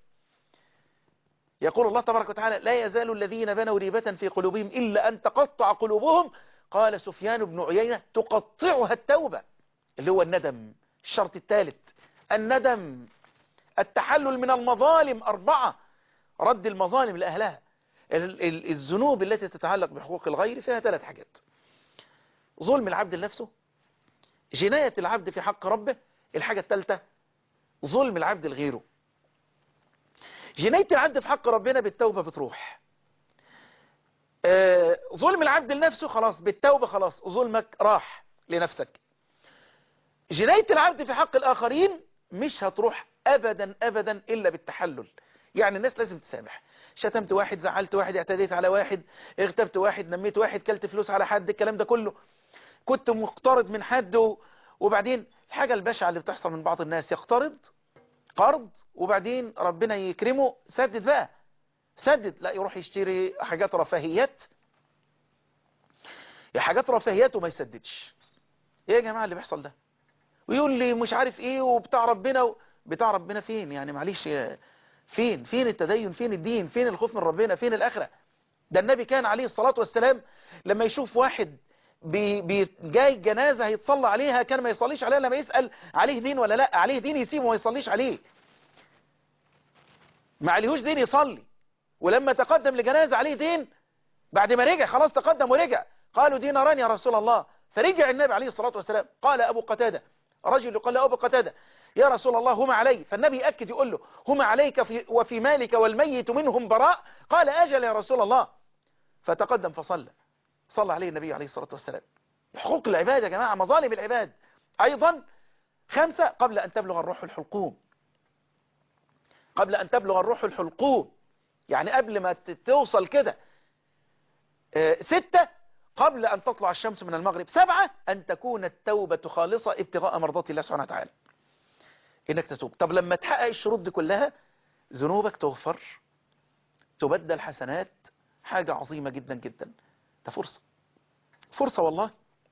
يقول الله تبارك وتعالى لا يزال الذين بنوا ريبة في قلوبهم إلا أن تقطع قلوبهم قال سفيان بن عيينة تقطعها التوبة اللي هو الندم الشرط الثالث الندم التحلل من المظالم أربعة رد المظالم لأهلها ال- ال- الذنوب التي تتعلق بحقوق الغير فيها ثلاث حاجات ظلم العبد لنفسه جناية العبد في حق ربه الحاجة الثالثة ظلم العبد لغيره جناية العبد في حق ربنا بالتوبة بتروح آه، ظلم العبد لنفسه خلاص بالتوبة خلاص ظلمك راح لنفسك جناية العبد في حق الآخرين مش هتروح أبدا أبدا إلا بالتحلل يعني الناس لازم تسامح شتمت واحد زعلت واحد اعتديت على واحد اغتبت واحد نميت واحد كلت فلوس على حد الكلام ده كله كنت مقترض من حد و... وبعدين الحاجة البشعة اللي بتحصل من بعض الناس يقترض قرض وبعدين ربنا يكرمه سدد بقى سدد لا يروح يشتري حاجات رفاهيات يا حاجات رفاهيات وما يسددش ايه يا جماعة اللي بيحصل ده ويقول لي مش عارف ايه وبتاع ربنا و... بتاع ربنا فين يعني معلش يا- فين فين التدين فين الدين فين الخوف من ربنا فين الآخرة ده النبي كان عليه الصلاة والسلام لما يشوف واحد بي بي جاي جنازة هيتصلى عليها كان ما يصليش عليها لما يسأل عليه دين ولا لا عليه دين يسيبه وما يصليش عليه ما عليهوش دين يصلي ولما تقدم لجنازة عليه دين بعد ما رجع خلاص تقدم ورجع قالوا ديناران يا رسول الله فرجع النبي عليه الصلاة والسلام قال أبو قتادة رجل قال له أبو قتادة يا رسول الله هما علي فالنبي يأكد يقول له هما عليك في وفي مالك والميت منهم براء قال أجل يا رسول الله فتقدم فصلى صلى عليه النبي عليه الصلاة والسلام حقوق العباد يا جماعة مظالم العباد أيضا خمسة قبل أن تبلغ الروح الحلقوم قبل أن تبلغ الروح الحلقوم يعني قبل ما ت- توصل كده آه، ستة قبل أن تطلع الشمس من المغرب سبعة أن تكون التوبة خالصة ابتغاء مرضات الله سبحانه وتعالى إنك تتوب طب لما تحقق الشروط دي كلها ذنوبك تغفر تبدل حسنات حاجة عظيمة جدا جدا ده فرصة فرصة والله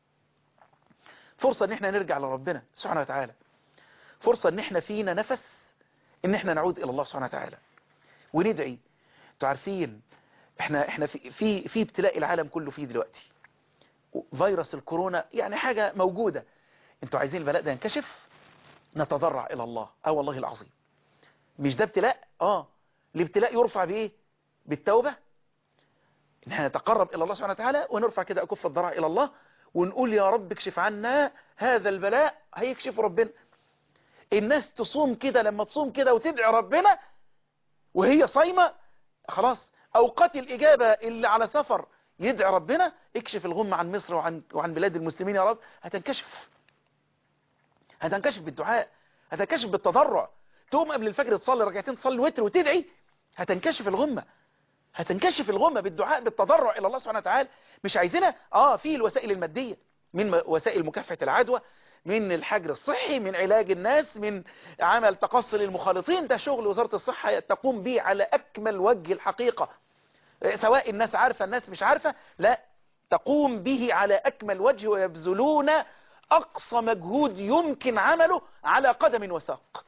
فرصة ان احنا نرجع لربنا سبحانه وتعالى فرصة ان احنا فينا نفس ان احنا نعود الى الله سبحانه وتعالى وندعي انتوا عارفين احنا احنا في في في ابتلاء العالم كله فيه دلوقتي فيروس الكورونا يعني حاجة موجودة انتوا عايزين البلاء ده ينكشف نتضرع الى الله اه والله العظيم مش ده ابتلاء اه الابتلاء يرفع بايه بالتوبة ان احنا نتقرب الى الله سبحانه وتعالى ونرفع كده اكف الضرع الى الله ونقول يا رب اكشف عنا هذا البلاء هيكشف ربنا الناس تصوم كده لما تصوم كده وتدعي ربنا وهي صايمة خلاص اوقات الاجابة اللي على سفر يدعي ربنا اكشف الغمة عن مصر وعن, وعن بلاد المسلمين يا رب هتنكشف هتنكشف بالدعاء هتنكشف بالتضرع تقوم قبل الفجر تصلي ركعتين تصلي وتر وتدعي هتنكشف الغمة هتنكشف الغمة بالدعاء بالتضرع إلى الله سبحانه وتعالى مش عايزينها آه في الوسائل المادية من م- وسائل مكافحة العدوى من الحجر الصحي من علاج الناس من عمل تقصي للمخالطين ده شغل وزارة الصحة تقوم به على أكمل وجه الحقيقة آه، سواء الناس عارفة الناس مش عارفة لا تقوم به على أكمل وجه ويبذلون أقصى مجهود يمكن عمله على قدم وساق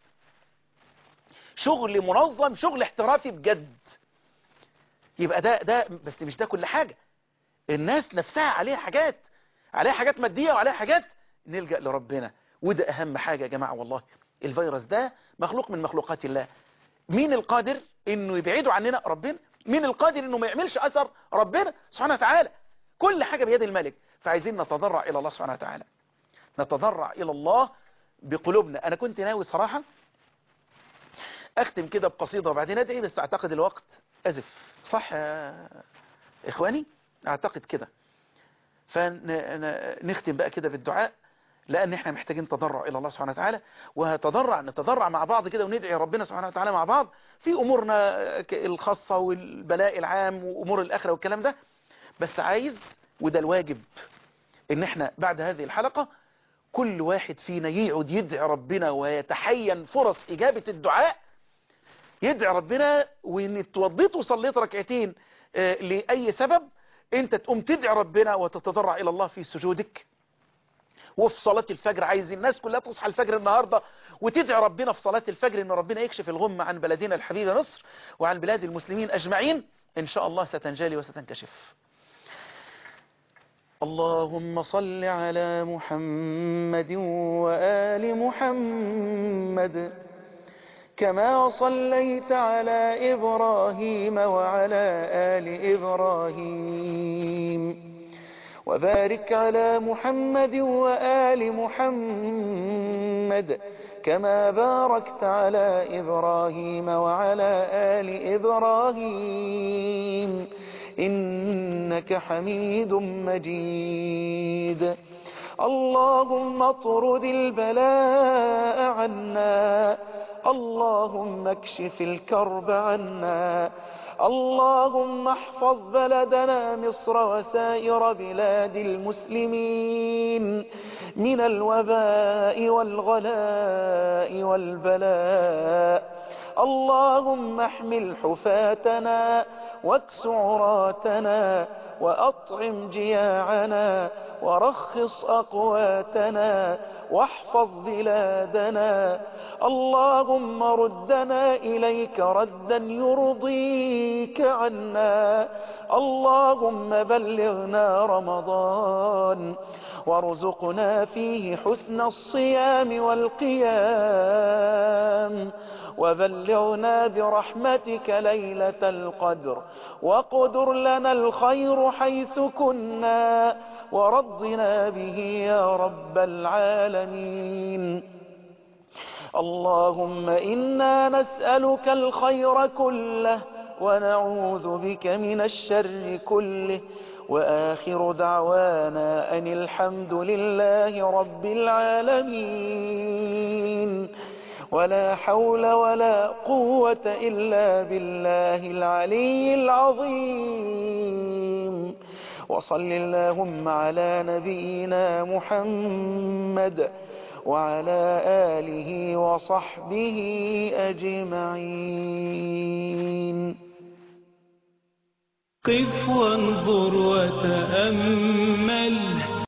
شغل منظم شغل احترافي بجد يبقى ده ده بس مش ده كل حاجة الناس نفسها عليها حاجات عليها حاجات مادية وعليها حاجات نلجأ لربنا وده أهم حاجة يا جماعة والله الفيروس ده مخلوق من مخلوقات الله مين القادر انه يبعده عننا ربنا مين القادر انه ما يعملش اثر ربنا سبحانه وتعالى كل حاجة بيد الملك فعايزين نتضرع الى الله سبحانه وتعالى نتضرع الى الله بقلوبنا انا كنت ناوي صراحة اختم كده بقصيدة وبعدين ادعي بس اعتقد الوقت ازف صح يا اخواني اعتقد كده فنختم بقى كده بالدعاء لان احنا محتاجين تضرع الى الله سبحانه وتعالى وهتضرع نتضرع مع بعض كده وندعي ربنا سبحانه وتعالى مع بعض في امورنا الخاصة والبلاء العام وامور الاخرة والكلام ده بس عايز وده الواجب ان احنا بعد هذه الحلقة كل واحد فينا يقعد يدعي ربنا ويتحين فرص اجابة الدعاء يدعي ربنا وان اتوضيت وصليت ركعتين آه، لأي سبب انت تقوم تدعي ربنا وتتضرع الى الله في سجودك وفي صلاة الفجر عايز الناس كلها تصحى الفجر النهاردة وتدعي ربنا في صلاة الفجر ان ربنا يكشف الغمة عن بلدنا الحبيبة مصر وعن بلاد المسلمين اجمعين ان شاء الله ستنجلي وستنكشف اللهم صل على محمد وآل محمد كما صليت على إبراهيم وعلى آل إبراهيم وبارك على محمد وآل محمد كما باركت على إبراهيم وعلى آل إبراهيم إنك حميد مجيد اللهم اطرد البلاء عنا اللهم اكشف الكرب عنا اللهم احفظ بلدنا مصر وسائر بلاد المسلمين من الوباء والغلاء والبلاء اللهم احمل حفاتنا واكس عراتنا وأطعم جياعنا ورخص أقواتنا واحفظ بلادنا اللهم ردنا إليك ردا يرضيك عنا اللهم بلغنا رمضان وارزقنا فيه حسن الصيام والقيام وبلغنا برحمتك ليلة القدر وقدر لنا الخير حيث كنا ورضنا به يا رب العالمين اللهم إنا نسألك الخير كله ونعوذ بك من الشر كله وآخر دعوانا أن الحمد لله رب العالمين ولا حول ولا قوة إلا بالله العلي العظيم وصل اللهم على نبينا محمد وعلى آله وصحبه أجمعين قف وانظر وتأمل